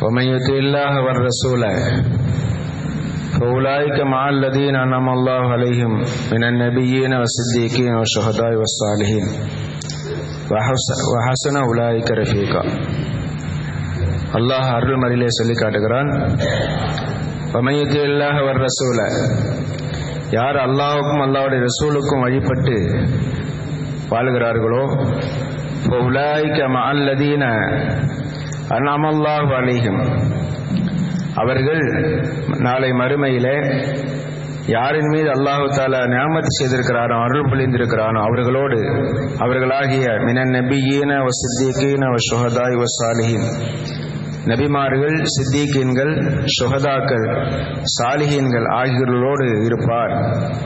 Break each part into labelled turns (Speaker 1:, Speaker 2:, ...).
Speaker 1: ومن يطع الله والرسول فأولئك مع الذين أنعم الله عليهم من النبيين والصديقين والشهداء والصالحين وحسن أولئك رفيقا அல்லாஹ் அருள் மறையிலே சொல்லி காட்டுகிறான் வமையுத்தி இல்லாஹ் வர் ரசூல யார் அல்லாஹுக்கும் அல்லாவுடைய ரசூலுக்கும் வழிபட்டு வாழ்கிறார்களோ உலாய்க்க மல்லதீன அன்னமல்லாஹு அலிஹிம் அவர்கள் நாளை மறுமையிலே யாரின் மீது அல்லாஹு தாலா ஞாபகத்து செய்திருக்கிறானோ அருள் பொழிந்திருக்கிறானோ அவர்களோடு அவர்களாகிய மினன் நபியீன வ சித்திகீன வ சுஹதாய் வ சாலிஹின் நபிமார்கள் சித்திகீன்கள் சுகதாக்கள் சாலிஹீன்கள் ஆகியோர்களோடு இருப்பார்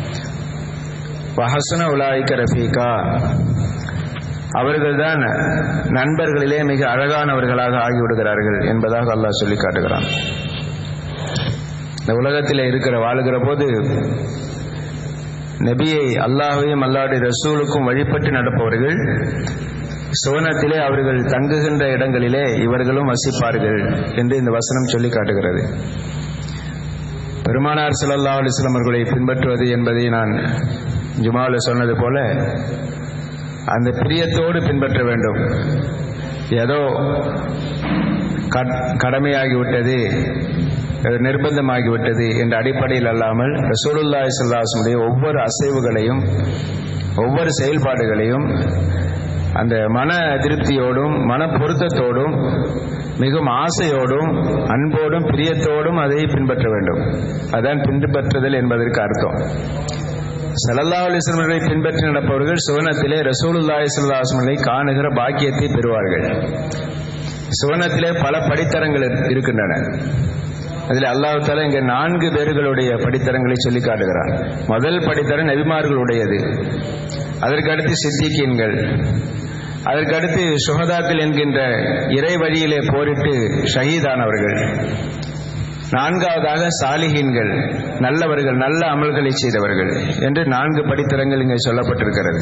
Speaker 1: வஹசன உலாய்க்க ரஃபீகா அவர்கள்தான் நண்பர்களிலே மிக அழகானவர்களாக ஆகிவிடுகிறார்கள் என்பதாக அல்லாஹ் சொல்லி காட்டுகிறான் இந்த உலகத்தில் இருக்கிற வாழுகிற போது நபியை அல்லாஹையும் அல்லாவுடைய ரசூலுக்கும் வழிபட்டு நடப்பவர்கள் சுவனத்திலே அவர்கள் தங்குகின்ற இடங்களிலே இவர்களும் வசிப்பார்கள் என்று இந்த வசனம் சொல்லி காட்டுகிறது பெருமானார் சல்லா அலிஸ்லாம் அவர்களை பின்பற்றுவது என்பதை நான் ஜுமாவில் சொன்னது போல அந்த பிரியத்தோடு பின்பற்ற வேண்டும் ஏதோ கடமையாகிவிட்டது நிர்பந்தமாகிவிட்டது என்ற அடிப்படையில் அல்லாமல் ரசூலுல்லாய் சல்லாசனுடைய ஒவ்வொரு அசைவுகளையும் ஒவ்வொரு செயல்பாடுகளையும் அந்த மன திருப்தியோடும் மன பொருத்தத்தோடும் மிகவும் ஆசையோடும் அன்போடும் பிரியத்தோடும் அதை பின்பற்ற வேண்டும் அதான் பின்பற்றுதல் என்பதற்கு அர்த்தம் சல்லல்லா அலிஸ்லமர்களை பின்பற்றி நடப்பவர்கள் சுவனத்திலே ரசூலுல்லாய் சல்லாஸ்மலை காணுகிற பாக்கியத்தை பெறுவார்கள் சுவனத்திலே பல படித்தரங்கள் இருக்கின்றன அதில் அல்லாஹு தாலா இங்கே நான்கு பேர்களுடைய படித்தரங்களை சொல்லி காட்டுகிறார் முதல் படித்தரம் நபிமார்களுடையது அதற்கடுத்து சித்திகீன்கள் அதற்கடுத்து சுகதாக்கள் என்கின்ற இறை வழியிலே போரிட்டு ஷஹீதானவர்கள் நான்காவதாக சாலிஹீன்கள் நல்லவர்கள் நல்ல அமல்களை செய்தவர்கள் என்று நான்கு படித்தரங்கள் இங்கே சொல்லப்பட்டிருக்கிறது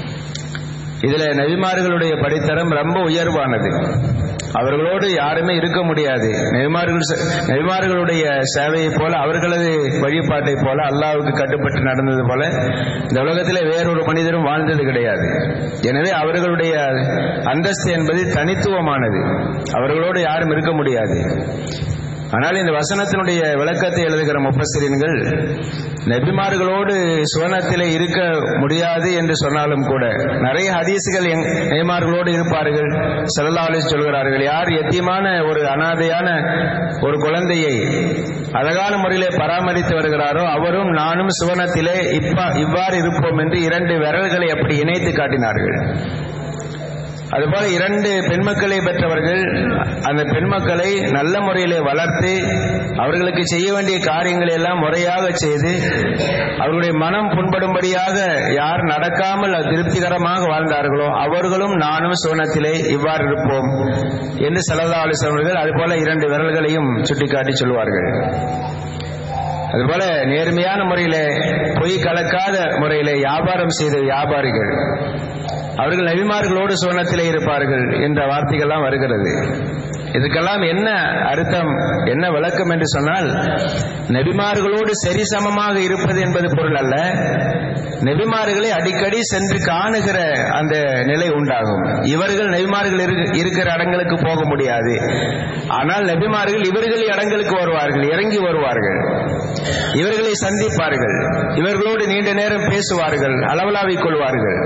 Speaker 1: இதுல நபிமார்களுடைய படித்தரம் ரொம்ப உயர்வானது அவர்களோடு யாருமே இருக்க முடியாது நெய்மார்கள் நெய்மார்களுடைய சேவையை போல அவர்களது வழிபாட்டை போல அல்லாவுக்கு கட்டுப்பட்டு நடந்தது போல இந்த உலகத்தில் வேறொரு மனிதரும் வாழ்ந்தது கிடையாது எனவே அவர்களுடைய அந்தஸ்து என்பது தனித்துவமானது அவர்களோடு யாரும் இருக்க முடியாது ஆனால் இந்த வசனத்தினுடைய விளக்கத்தை எழுதுகிற முப்பசிரியன்கள் நபிமார்களோடு சுவனத்திலே இருக்க முடியாது என்று சொன்னாலும் கூட நிறைய ஹதீசுகள் நெய்மார்களோடு இருப்பார்கள் செல்லாலே சொல்கிறார்கள் யார் எத்தியமான ஒரு அனாதையான ஒரு குழந்தையை அழகான முறையிலே பராமரித்து வருகிறாரோ அவரும் நானும் சுவனத்திலே இப்ப இவ்வாறு இருப்போம் என்று இரண்டு விரல்களை அப்படி இணைத்து காட்டினார்கள் அதுபோல இரண்டு பெண்மக்களை பெற்றவர்கள் அந்த பெண்மக்களை நல்ல முறையிலே வளர்த்து அவர்களுக்கு செய்ய வேண்டிய காரியங்களை எல்லாம் முறையாக செய்து அவர்களுடைய மனம் புண்படும்படியாக யார் நடக்காமல் திருப்திகரமாக வாழ்ந்தார்களோ அவர்களும் நானும் சுவனத்திலே இவ்வாறு இருப்போம் என்று சலதா ஆலோசனர்கள் அதுபோல இரண்டு விரல்களையும் சுட்டிக்காட்டி சொல்வார்கள் அதுபோல நேர்மையான முறையிலே பொய் கலக்காத முறையிலே வியாபாரம் செய்த வியாபாரிகள் அவர்கள் நபிமார்களோடு சுவனத்திலே இருப்பார்கள் என்ற வார்த்தைகள்லாம் வருகிறது இதுக்கெல்லாம் என்ன அர்த்தம் என்ன விளக்கம் என்று சொன்னால் நபிமார்களோடு சரிசமமாக இருப்பது என்பது பொருள் அல்ல நபிமார்களை அடிக்கடி சென்று காணுகிற அந்த நிலை உண்டாகும் இவர்கள் நபிமார்கள் இருக்கிற இடங்களுக்கு போக முடியாது ஆனால் நபிமார்கள் இவர்கள் இடங்களுக்கு வருவார்கள் இறங்கி வருவார்கள் இவர்களை சந்திப்பார்கள் இவர்களோடு நீண்ட நேரம் பேசுவார்கள் அளவலாவிக் கொள்வார்கள்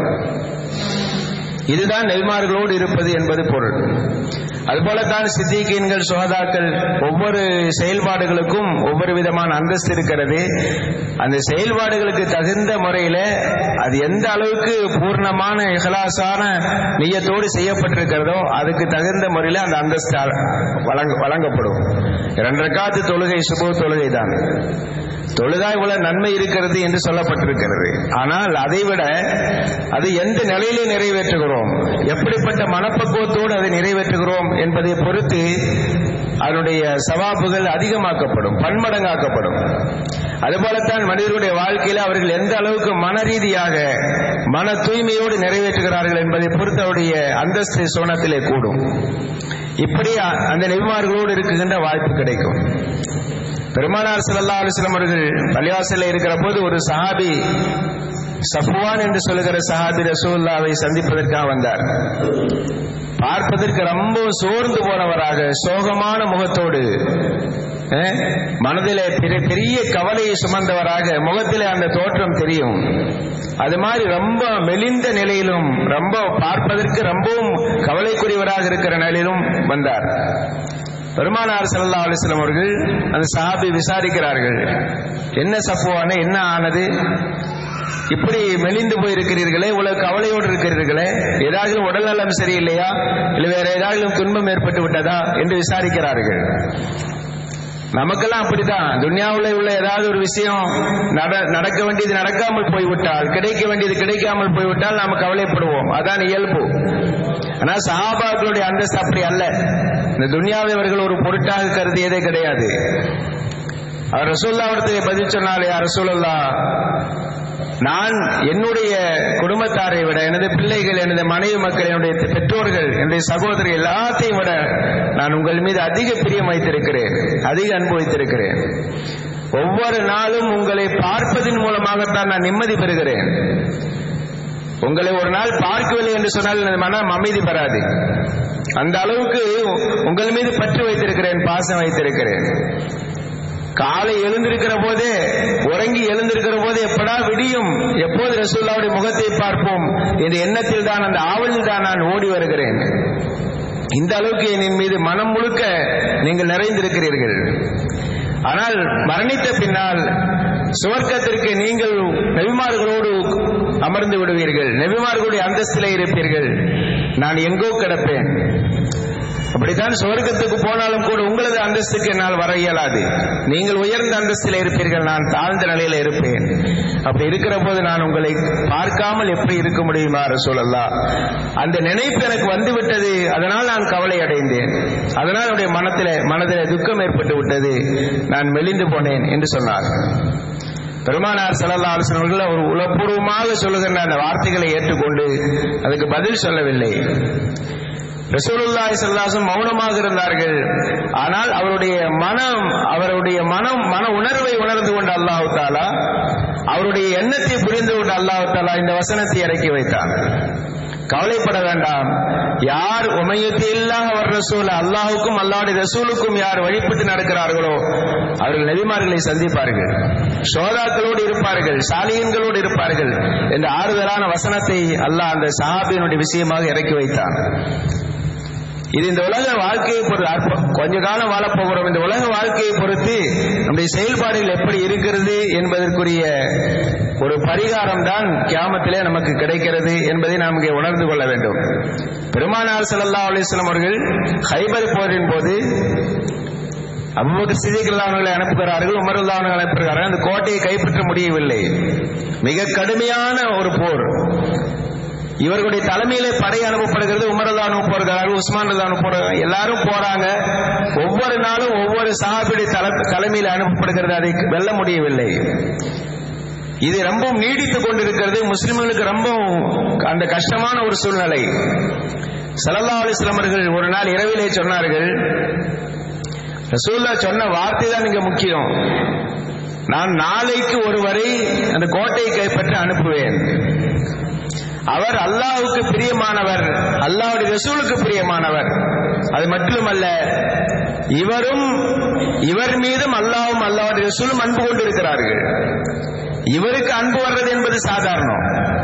Speaker 1: இதுதான் நெல்மார்களோடு இருப்பது என்பது பொருள் அதுபோலத்தான் சித்திகீன்கள் சுகதாக்கள் ஒவ்வொரு செயல்பாடுகளுக்கும் ஒவ்வொரு விதமான அந்தஸ்து இருக்கிறது அந்த செயல்பாடுகளுக்கு தகுந்த முறையில அது எந்த அளவுக்கு பூர்ணமான இகலாசான நியத்தோடு செய்யப்பட்டிருக்கிறதோ அதுக்கு தகுந்த முறையில் அந்த அந்தஸ்து வழங்க வழங்கப்படும் இரண்டரை காத்து தொழுகை சுப தொழுகை தான் தொழுதாய் இவ்வளவு நன்மை இருக்கிறது என்று சொல்லப்பட்டிருக்கிறது ஆனால் அதைவிட அது எந்த நிலையிலே நிறைவேற்றுகிறோம் எப்படிப்பட்ட மனப்பக்குவத்தோடு அதை நிறைவேற்றுகிறோம் என்பதை பொறுத்து அதனுடைய சவாபுகள் அதிகமாக்கப்படும் பன்மடங்காக்கப்படும் அதுபோலத்தான் மனிதர்களுடைய வாழ்க்கையில் அவர்கள் எந்த அளவுக்கு மன ரீதியாக மன தூய்மையோடு நிறைவேற்றுகிறார்கள் என்பதை பொறுத்து அவருடைய அந்தஸ்து சோனத்திலே கூடும் இப்படி அ- அந்த நெபிமார்களோடு இருக்குகின்ற வாய்ப்பு கிடைக்கும் பெருமானார் ஸல்லல்லாஹு அலைஹி வஸல்லம் அவர்கள் பள்ளிவாசலில் இருக்கிற போது ஒரு சஹாபி சஃப்வான் என்று சொல்லுகிற சஹாபி ரசூலுல்லாவை சந்திப்பதற்காக வந்தார் பார்ப்பதற்கு ரொம்ப சோர்ந்து போனவராக சோகமான முகத்தோடு அஹ், மனதிலே பெரிய- பெரிய கவலையை சுமந்தவராக முகத்திலே அந்த தோற்றம் தெரியும் அது மாதிரி ரொம்ப மெலிந்த நிலையிலும் ரொம்ப பார்ப்பதற்கு ரொம்பவும் கவலைக்குரியவராக இருக்கிற நிலையிலும் வந்தார் பெருமானார் ஸல்லல்லாஹு அலைஹி வஸல்லம் அவர்கள் அந்த சஹாபி விசாரிக்கிறார்கள் என்ன சஃப்வானே என்ன ஆனது இப்படி மெலிந்து போயிருக்கிறீர்களே இவ்வளவு கவலையோடு இருக்கிறீர்களே ஏதாவது உடல் நலம் சரியில்லையா இல்லை வேற ஏதாவது துன்பம் ஏற்பட்டு விட்டதா என்று விசாரிக்கிறார்கள் நமக்கெல்லாம் அப்படித்தான் துன்யாவுல உள்ள ஏதாவது ஒரு விஷயம் நட- நடக்க வேண்டியது நடக்காமல் போய்விட்டால் கிடைக்க வேண்டியது கிடைக்காமல் போய்விட்டால் நாம் கவலைப்படுவோம் அதான் இயல்பு ஆனா சஹாபாக்களுடைய அந்தஸ்து அப்படி அல்ல இந்த துன்யாவை அவர்கள் ஒரு பொருட்டாக கருதியதே கிடையாது அவர் ரசூல்லாவிடத்தை பதில் சொன்னாலே ரசூலுல்லா நான் என்னுடைய குடும்பத்தாரை விட எனது பிள்ளைகள் எனது மனைவி மக்கள் என்னுடைய பெற்றோர்கள் என்னுடைய சகோதரி எல்லாத்தையும் விட நான் உங்கள் மீது அதிக பிரியம் வைத்திருக்கிறேன் அதிக அன்பு வைத்திருக்கிறேன் ஒவ்வொரு நாளும் உங்களை பார்ப்பதன் மூலமாகத்தான் நான் நிம்மதி பெறுகிறேன் உங்களை ஒரு நாள் பார்க்கவில்லை என்று சொன்னால் எனது மனம் அமைதி பெறாது அந்த அளவுக்கு உங்கள் மீது பற்று வைத்திருக்கிறேன் பாசம் வைத்திருக்கிறேன் காலை எழுந்திருக்கிற போதே உறங்கி எழுந்திருக்கிற போதே எப்படா விடியும் எப்போது ரசூல்லாவுடைய முகத்தை பார்ப்போம் என்ற எண்ணத்தில் தான் அந்த ஆவலில் தான் நான் ஓடி வருகிறேன் இந்த அளவுக்கு என் மீது மனம் முழுக்க நீங்கள் நிறைந்திருக்கிறீர்கள் ஆனால் மரணித்த பின்னால் சுவர்க்கத்திற்கு நீங்கள் நெவிமார்களோடு அமர்ந்து விடுவீர்கள் நெவிமார்களுடைய அந்தஸ்திலே இருப்பீர்கள் நான் எங்கோ கிடப்பேன் அப்படித்தான் சுவர்க்கத்துக்கு போனாலும் கூட உங்களது அந்தஸ்துக்கு என்னால் வர இயலாது நீங்கள் உயர்ந்த அந்தஸ்தில் இருப்பீர்கள் நான் தாழ்ந்த நிலையில இருப்பேன் அப்படி இருக்கிற போது நான் உங்களை பார்க்காமல் எப்படி இருக்க முடியுமா ரசூலல்லா அந்த நினைப்பு எனக்கு வந்து விட்டது அதனால் நான் கவலை அடைந்தேன் அதனால் என்னுடைய மனத்திலே மனதிலே துக்கம் ஏற்பட்டு விட்டது நான் மெலிந்து போனேன் என்று சொன்னார் பெருமானார் ஸல்லல்லாஹு அலைஹி வஸல்லம் அவர்கள் அவர் உளப்பூர்வமாக சொல்லுகின்ற அந்த வார்த்தைகளை ஏற்றுக்கொண்டு அதுக்கு பதில் சொல்லவில்லை ரசூலுல்லாஹி ஸல்லல்லாஹு மௌனமாக இருந்தார்கள் ஆனால் அவருடைய மனம் அவருடைய மனம் மன உணர்வை உணர்ந்து கொண்ட அல்லாஹ் தாலா அவருடைய எண்ணத்தை புரிந்து கொண்ட அல்லாஹ் தாலா இந்த வசனத்தை இறக்கி வைத்தான் கவலைப்பட வேண்டாம் யார் உமையத்து இல்லாக அவர் ரசூல் அல்லாஹுக்கும் அல்லாவுடைய ரசூலுக்கும் யார் வழிபட்டு நடக்கிறார்களோ அவர்கள் நபிமார்களை சந்திப்பார்கள் சோதாக்களோடு இருப்பார்கள் சாலியன்களோடு இருப்பார்கள் என்ற ஆறுதலான வசனத்தை அல்லாஹ் அந்த சஹாபியினுடைய விஷயமாக இறக்கி வைத்தான் இது இந்த உலக வாழ்க்கையை பொறுத்து அற்ப- கொஞ்ச காலம் வாழப் போகிறோம் இந்த உலக வாழ்க்கையை பொறுத்து நம்முடைய செயல்பாடுகள் எப்படி இருக்கிறது என்பதற்குரிய ஒரு பரிகாரம் தான் கியாமத்திலே நமக்கு கிடைக்கிறது என்பதை நாம் இங்கே உணர்ந்து கொள்ள வேண்டும் பெருமானார் ஸல்லல்லாஹு அலைஹி வஸல்லம் அவர்கள் ஹைபர் போரின் போது அபூபக்கர் சித்திக் அவர்களை அனுப்புகிறார்கள் உமர் அவர்களை அனுப்புகிறார்கள் அந்த கோட்டையை கைப்பற்ற முடியவில்லை மிக கடுமையான ஒரு போர் இவர்களுடைய தலைமையிலே படை அனுப்பப்படுகிறது உமரதா அனுப்பப்படுகிறார்கள் உஸ்மான் ரதா அனுப்பப்படுகிறார்கள் எல்லாரும் போறாங்க ஒவ்வொரு நாளும் ஒவ்வொரு சஹாபியுடைய தலை தலைமையில் அனுப்பப்படுகிறது அதை வெல்ல முடியவில்லை இது ரொம்பவும் நீடித்துக் கொண்டிருக்கிறது முஸ்லிம்களுக்கு ரொம்பவும் அந்த கஷ்டமான ஒரு சூழ்நிலை ஸல்லல்லாஹு அலைஹி வஸல்லம் அவர்கள் ஒரு நாள் இரவிலே சொன்னார்கள் ரசூல்லா சொன்ன வார்த்தை தான் இங்க முக்கியம் நான் நாளைக்கு ஒருவரை அந்த கோட்டையை கைப்பற்ற அனுப்புவேன் அவர் அல்லாஹ்வுக்கு பிரியமானவர் அல்லாஹ்வுடைய ரசூலுக்கு பிரியமானவர் அது மட்டுமல்ல இவரும் இவர் மீதும் அல்லாஹ்வும் அல்லாஹ்வுடைய ரசூலும் அன்பு கொண்டிருக்கிறார்கள் இவருக்கு அன்பு வர்றது என்பது சாதாரணம்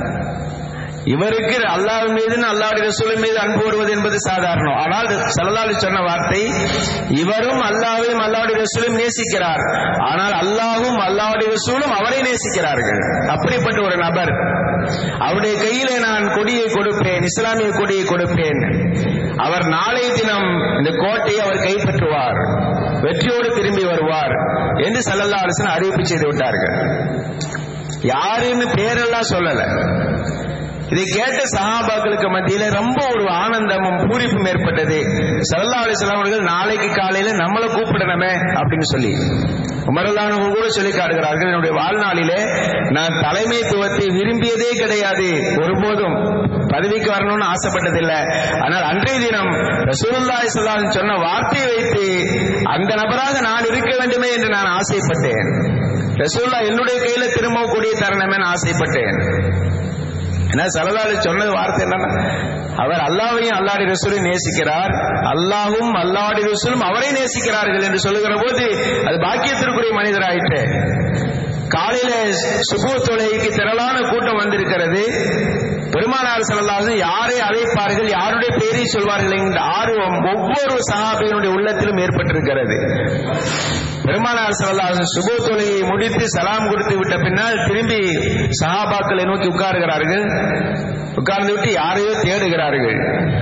Speaker 1: இவருக்கு அல்லாஹ் மீது அல்லாஹ்வுடைய ரசூலின் மீது அன்பு வருவது என்பது சாதாரணம் ஆனால் ஸல்லல்லாஹு அலைஹி சொன்ன வார்த்தை இவரும் அல்லாஹ்வையும் அல்லாஹ்வுடைய ரசூலையும் நேசிக்கிறார் ஆனால் அல்லாஹ்வும் அல்லாஹ்வுடைய ரசூலும் அவரை நேசிக்கிறார்கள் அப்படிப்பட்ட ஒரு நபர் அவருடைய கையிலே நான் கொடியை கொடுப்பேன் இஸ்லாமிய கொடியை கொடுப்பேன் அவர் நாளை தினம் இந்த கோட்டையை அவர் கைப்பற்றுவார் வெற்றியோடு திரும்பி வருவார் என்று ஸல்லல்லாஹு அலைஹி அறிவிப்பு செய்து விட்டார்கள் யாருன்னு பேரெல்லாம் சொல்லல இதை கேட்ட சஹாபாக்களுக்கு மத்தியில ரொம்ப ஒரு ஆனந்தமும் பூரிப்பும் ஏற்பட்டது சல்லா அலிஸ்லாம் அவர்கள் நாளைக்கு காலையில நம்மளை கூப்பிடணுமே அப்படின்னு சொல்லி உமரல்லானவங்க கூட சொல்லி காட்டுகிறார்கள் என்னுடைய வாழ்நாளிலே நான் தலைமைத்துவத்தை விரும்பியதே கிடையாது ஒருபோதும் பதவிக்கு வரணும்னு ஆசைப்பட்டதில்லை ஆனால் அன்றைய தினம் ரசூலுல்லாஹி ஸல்லல்லாஹு சொன்ன வார்த்தையை வைத்து அந்த நபராக நான் இருக்க வேண்டுமே என்று நான் ஆசைப்பட்டேன் ரசூல்லா என்னுடைய கையில திரும்பக்கூடிய தருணமே நான் ஆசைப்பட்டேன் ஏன்னா சரதாலி சொன்னது வார்த்தை என்னன்னா அவர் அல்லாவையும் அல்லாடி ரசூலையும் நேசிக்கிறார் அல்லாவும் அல்லாடி ரசூலும் அவரை நேசிக்கிறார்கள் என்று சொல்லுகிற போது அது பாக்கியத்திற்குரிய மனிதராயிற்று காலையில சுபு தொலைக்கு திரளான கூட்டம் வந்திருக்கிறது பெருமானார் செல்லாது யாரை அழைப்பார்கள் யாருடைய பெயரை சொல்வார்கள் என்ற ஆர்வம் ஒவ்வொரு சகாபியினுடைய உள்ளத்திலும் ஏற்பட்டிருக்கிறது பெருமானார் செல்லாது சுபு தொலையை முடித்து சலாம் கொடுத்து விட்ட பின்னால் திரும்பி சஹாபாக்களை நோக்கி உட்காருகிறார்கள் உட்கார்ந்து விட்டு யாரையோ தேடுகிறார்கள்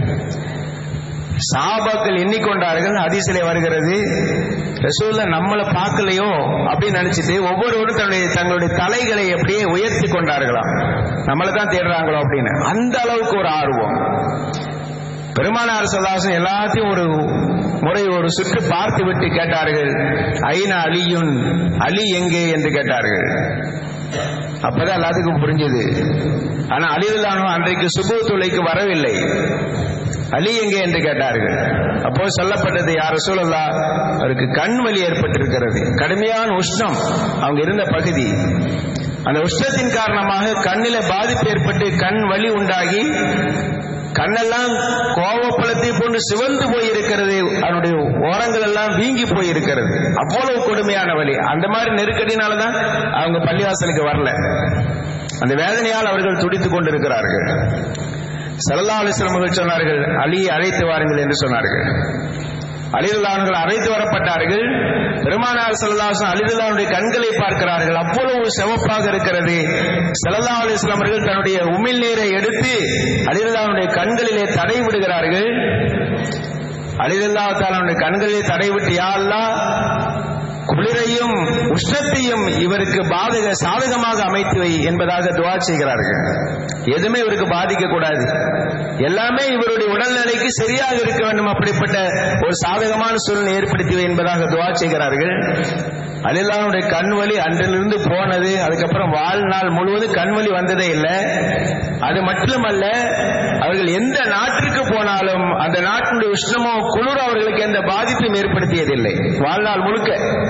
Speaker 1: சாபாக்கள் எண்ணிக்கொண்டார்கள் அதிசிலே வருகிறது ரசூல்ல நம்மளை பார்க்கலையோ அப்படின்னு நினைச்சிட்டு ஒவ்வொருவரும் தன்னுடைய தங்களுடைய தலைகளை அப்படியே உயர்த்தி கொண்டார்களாம் நம்மளை தான் தேடுறாங்களோ அப்படின்னு அந்த அளவுக்கு ஒரு ஆர்வம் பெருமானார் சொல்லாசன் எல்லாத்தையும் ஒரு முறை ஒரு சுற்று பார்த்து விட்டு கேட்டார்கள் ஐநா அலியுன் அலி எங்கே என்று கேட்டார்கள் அப்பதான் எல்லாத்துக்கும் புரிஞ்சது ஆனா அலிவுல்லானோ அன்றைக்கு சுபு துளைக்கு வரவில்லை அலி எங்கே என்று கேட்டார்கள் அப்போ சொல்லப்பட்டது யார சூழல்லா அவருக்கு கண் வலி ஏற்பட்டிருக்கிறது கடுமையான உஷ்ணம் அவங்க இருந்த பகுதி அந்த உஷ்ணத்தின் காரணமாக கண்ணில பாதிப்பு ஏற்பட்டு கண் வலி உண்டாகி கண்ணெல்லாம் கோவப்பழத்தை போன்று சிவந்து போயிருக்கிறது அதனுடைய ஓரங்கள் எல்லாம் வீங்கி போயிருக்கிறது அவ்வளவு கொடுமையான வலி அந்த மாதிரி நெருக்கடினாலதான் அவங்க பள்ளிவாசலுக்கு வரல அந்த வேதனையால் அவர்கள் துடித்துக் கொண்டிருக்கிறார்கள் சல்லா அலிஸ்லாமர்கள் சொன்னார்கள் அலியை அழைத்து வாருங்கள் என்று சொன்னார்கள் அலிதுல்லான்கள் அழைத்து வரப்பட்டார்கள் பெருமானார் சல்லாசன் அலிதுல்லானுடைய கண்களை பார்க்கிறார்கள் அவ்வளவு சிவப்பாக இருக்கிறது சல்லா அலிஸ்லாம் அவர்கள் தன்னுடைய உமிழ் நீரை எடுத்து அலிதுல்லானுடைய கண்களிலே தடை விடுகிறார்கள் அலிதுல்லா தாலுடைய கண்களிலே தடை விட்டு யாழ்லா குளிரையும் உஷ்ணத்தையும் இவருக்கு பாதக சாதகமாக அமைத்து வை என்பதாக துவா செய்கிறார்கள் எதுவுமே இவருக்கு பாதிக்க கூடாது எல்லாமே இவருடைய உடல்நிலைக்கு சரியாக இருக்க வேண்டும் அப்படிப்பட்ட ஒரு சாதகமான சூழ்நிலை ஏற்படுத்தி வை என்பதாக துவா செய்கிறார்கள் அலிலானுடைய கண்வலி அன்றிலிருந்து போனது அதுக்கப்புறம் வாழ்நாள் முழுவதும் கண்வலி வந்ததே இல்லை அது மட்டுமல்ல அவர்கள் எந்த நாட்டிற்கு போனாலும் அந்த நாட்டினுடைய உஷ்ணமோ குளிர் அவர்களுக்கு எந்த பாதிப்பும் ஏற்படுத்தியதில்லை வாழ்நாள் முழுக்க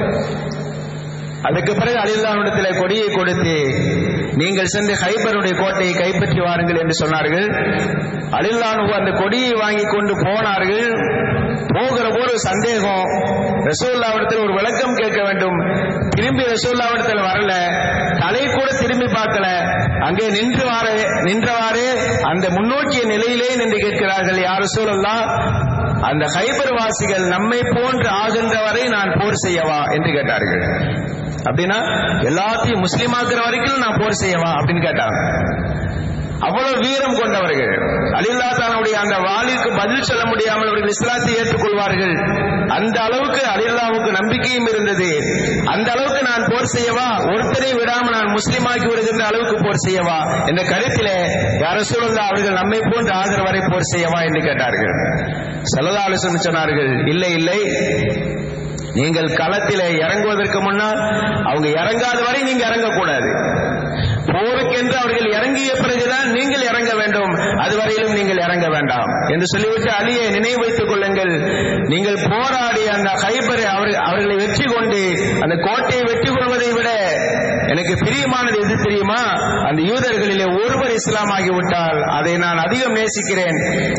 Speaker 1: அதுக்கு பிறகு அலில்லாவிடத்தில் கொடியை கொடுத்து நீங்கள் சென்று ஹைபருடைய கோட்டையை கைப்பற்றி வாருங்கள் என்று சொன்னார்கள் அலில்லானு அந்த கொடியை வாங்கி கொண்டு போனார்கள் போகிற போது சந்தேகம் ரசூல்லாவிடத்தில் ஒரு விளக்கம் கேட்க வேண்டும் திரும்பி ரசூல்லாவிடத்தில் வரல தலை கூட திரும்பி பார்க்கல அங்கே நின்று வார நின்றவாறே அந்த முன்னோக்கிய நிலையிலே நின்று கேட்கிறார்கள் யார் ரசூலல்லா அந்த ஹைபர் வாசிகள் நம்மை போன்று ஆகின்ற வரை நான் போர் செய்யவா என்று கேட்டார்கள் அப்படின்னா எல்லாத்தையும் முஸ்லீமாக்குற வரைக்கும் நான் போர் செய்யவா அப்படின்னு கேட்டாங்க அவ்வளவு வீரம் கொண்டவர்கள் அலில்லா தானுடைய அந்த வாளிற்கு பதில் சொல்ல முடியாமல் அவர்கள் இஸ்லாத்தை ஏற்றுக்கொள்வார்கள் அந்த அளவுக்கு அலில்லாவுக்கு நம்பிக்கையும் இருந்தது அந்த அளவுக்கு நான் போர் செய்யவா ஒருத்தரை விடாம நான் முஸ்லீமாக்கி விடுகின்ற அளவுக்கு போர் செய்யவா என்ற கருத்திலே யார சூழல்ல அவர்கள் நம்மை போன்று ஆகிற வரை போர் செய்யவா என்று கேட்டார்கள் சல்லா அலிசன் சொன்னார்கள் இல்லை இல்லை நீங்கள் களத்திலே இறங்குவதற்கு முன்னால் அவங்க இறங்காத வரை நீங்க இறங்கக்கூடாது போருக்கென்று அவர்கள் இறங்கிய பிறகுதான் நீங்கள் இறங்க வேண்டும் அதுவரையிலும் நீங்கள் இறங்க வேண்டாம் என்று சொல்லிவிட்டு அலியை நினைவு வைத்துக் கொள்ளுங்கள் நீங்கள் போராடி அந்த ஹைபரை அவர்களை வெற்றி கொண்டு அந்த கோட்டையை வெற்றி கொள்வதை விட எனக்கு பிரியமானது எது தெரியுமா அந்த யூதர்களிலே ஒருவர் இஸ்லாம் ஆகிவிட்டால் அதை நான் அதிகம் நேசிக்கிறேன்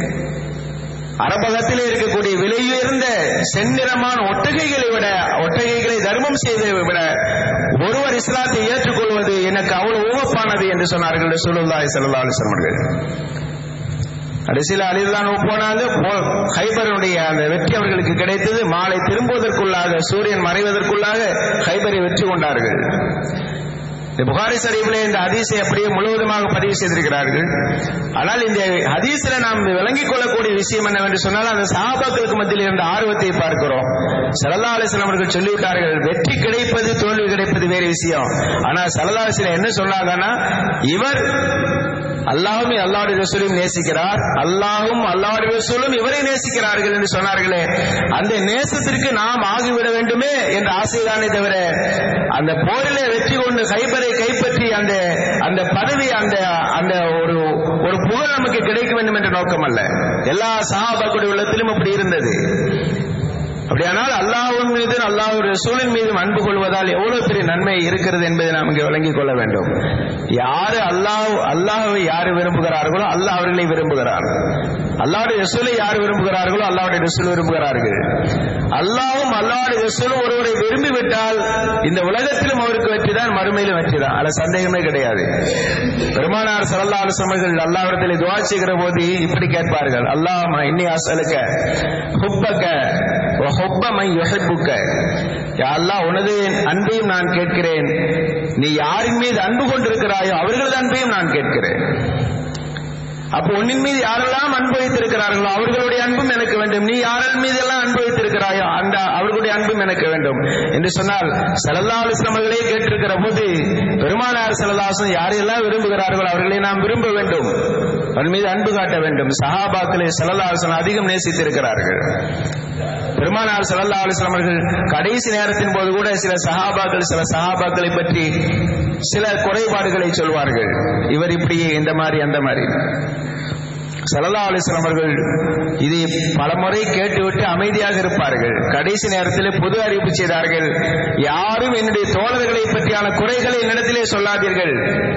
Speaker 1: அரபகத்திலே இருக்கக்கூடிய விலையுயர்ந்த செந்நிறமான ஒட்டகைகளை விட ஒட்டகைகளை தர்மம் செய்ததை விட ஒருவர் இஸ்லாத்தை ஏற்றுக்கொள்வது எனக்கு அவ்வளவு உவப்பானது என்று சொன்னார்கள் சொல்லுல்லாய் செல்லா அலிசல்மர்கள் கடைசியில் அலிதான் போனாங்க ஹைபருடைய அந்த வெற்றி அவர்களுக்கு கிடைத்தது மாலை திரும்புவதற்குள்ளாக சூரியன் மறைவதற்குள்ளாக ஹைபரை வெற்றி கொண்டார்கள் இந்த புகாரி ஷரீஃபிலே இந்த ஹதீஸை அப்படியே முழுவதுமாக பதிவு செய்திருக்கிறார்கள் ஆனால் இந்த ஹதீஸில் நாம் விளங்கிக் கொள்ளக்கூடிய விஷயம் என்னவென்று சொன்னால் அந்த சஹாபாக்களுக்கு மத்தியில் இருந்த ஆர்வத்தை பார்க்கிறோம் சல்லா அலிஸ்லாம் அவர்கள் சொல்லிவிட்டார்கள் வெற்றி கிடைப்பது தோல்வி கிடைப்பது வேறு விஷயம் ஆனா சல்லா அலிஸ்லாம் என்ன சொன்னாங்கன்னா இவர் அல்லாஹும் அல்லாவுடைய ரசூலையும் நேசிக்கிறார் அல்லாஹும் அல்லாவுடைய ரசூலும் இவரை நேசிக்கிறார்கள் என்று சொன்னார்களே அந்த நேசத்திற்கு நாம் ஆகிவிட வேண்டுமே என்ற ஆசைதானே தவிர அந்த போரிலே வெற்றி கொண்டு கைப்பரை கைப்பற்றி அந்த அந்த பதவி அந்த அந்த ஒரு ஒரு புகழ் நமக்கு கிடைக்க வேண்டும் என்ற நோக்கம் அல்ல எல்லா சகாபாக்குடைய உள்ளத்திலும் அப்படி இருந்தது அப்படியானால் அல்லாஹ்வின் மீது அல்லாஹ் ரசூலின் மீதும் அன்பு கொள்வதால் எவ்வளவு பெரிய நன்மை இருக்கிறது என்பதை நாம் இங்கே விளங்கிக் கொள்ள வேண்டும் யாரு அல்லாஹ் அல்லாஹ்வை யாரு விரும்புகிறார்களோ அல்லாஹ் அவர்களை விரும்புகிறார் அல்லாவுடைய ரசூலை யார் விரும்புகிறார்களோ அல்லாவுடைய ரசூல் விரும்புகிறார்கள் அல்லாவும் அல்லாவுடைய ரசூலும் ஒருவரை விரும்பிவிட்டால் இந்த உலகத்திலும் அவருக்கு வெற்றிதான் மறுமையிலும் வெற்றிதான் அதுல சந்தேகமே கிடையாது பெருமானார் சல்லா அலுவலர்கள் அல்லாவிடத்தில் துவா செய்கிற போது இப்படி கேட்பார்கள் அல்லாஹ் இன்னி அசலுக்க ஹுப்பக்க ஹொப்பமை யுஹிப்புக்க அல்லாஹ் உனது அன்பையும் நான் கேட்கிறேன் நீ யாரின் மீது அன்பு கொண்டிருக்கிறாயோ அவர்களது அன்பையும் நான் கேட்கிறேன் அப்போ உன்னின் மீது யாரெல்லாம் அன்பு வைத்திருக்கிறார்களோ அவர்களுடைய அன்பும் எனக்கு வேண்டும் நீ யாரின் மீது எல்லாம் அன்பு வைத்திருக்கிறாயோ அந்த அவர்களுடைய அன்பும் எனக்கு வேண்டும் என்று சொன்னால் சலல்லா அலுவலமர்களே கேட்டிருக்கிற போது பெருமானார் சலதாசன் யாரையெல்லாம் விரும்புகிறார்களோ அவர்களை நாம் விரும்ப வேண்டும் அவன் மீது அன்பு காட்ட வேண்டும் சஹாபாக்களை சலல்லாசன் அதிகம் நேசித்திருக்கிறார்கள் பெருமானார் சல்லா அலிஸ்லாம் அவர்கள் கடைசி நேரத்தின் போது கூட சில சஹாபாக்கள் சில சஹாபாக்களை பற்றி சில குறைபாடுகளை சொல்வார்கள் இவர் இப்படி இந்த மாதிரி அந்த மாதிரி சல்லா அலிஸ்லாம் அவர்கள் இதை பலமுறை கேட்டுவிட்டு அமைதியாக இருப்பார்கள் கடைசி நேரத்தில் பொது அறிவிப்பு செய்தார்கள் யாரும் என்னுடைய தோழர்களை பற்றியான குறைகளை என்னிடத்திலே சொல்லாதீர்கள்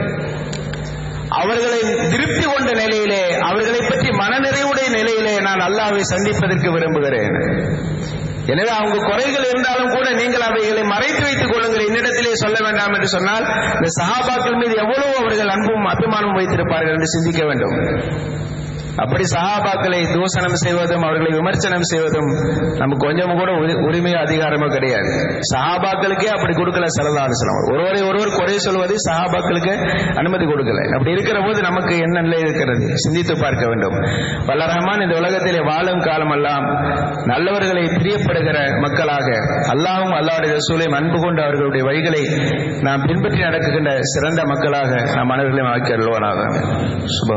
Speaker 1: அவர்களை திருப்தி கொண்ட நிலையிலே அவர்களை பற்றி மனநிறைவுடைய நிலையிலே நான் அல்லாவை சந்திப்பதற்கு விரும்புகிறேன் எனவே அவங்க குறைகள் இருந்தாலும் கூட நீங்கள் அவைகளை மறைத்து வைத்துக் கொள்ளுங்கள் என்னிடத்திலே சொல்ல வேண்டாம் என்று சொன்னால் இந்த சஹாபாக்கள் மீது எவ்வளவு அவர்கள் அன்பும் அபிமானமும் வைத்திருப்பார்கள் என்று சிந்திக்க வேண்டும் அப்படி சஹாபாக்களை தூஷணம் செய்வதும் அவர்களை விமர்சனம் செய்வதும் நமக்கு கொஞ்சம் கூட உரிமையோ அதிகாரமோ கிடையாது சஹாபாக்களுக்கே அப்படி கொடுக்கல சல்லா அலுவலம் ஒருவரை ஒருவர் குறை சொல்வது சஹாபாக்களுக்கு அனுமதி கொடுக்கல அப்படி இருக்கிற போது நமக்கு என்ன நிலை இருக்கிறது சிந்தித்து பார்க்க வேண்டும் வல்ல ரஹ்மான் இந்த உலகத்திலே வாழும் காலமெல்லாம் நல்லவர்களை பிரியப்படுகிற மக்களாக அல்லாவும் அல்லாவுடைய ரசூலையும் அன்பு கொண்டு அவர்களுடைய வழிகளை நாம் பின்பற்றி நடக்குகின்ற சிறந்த மக்களாக நாம் அனைவர்களையும் ஆக்கி அருள்வானாக சுப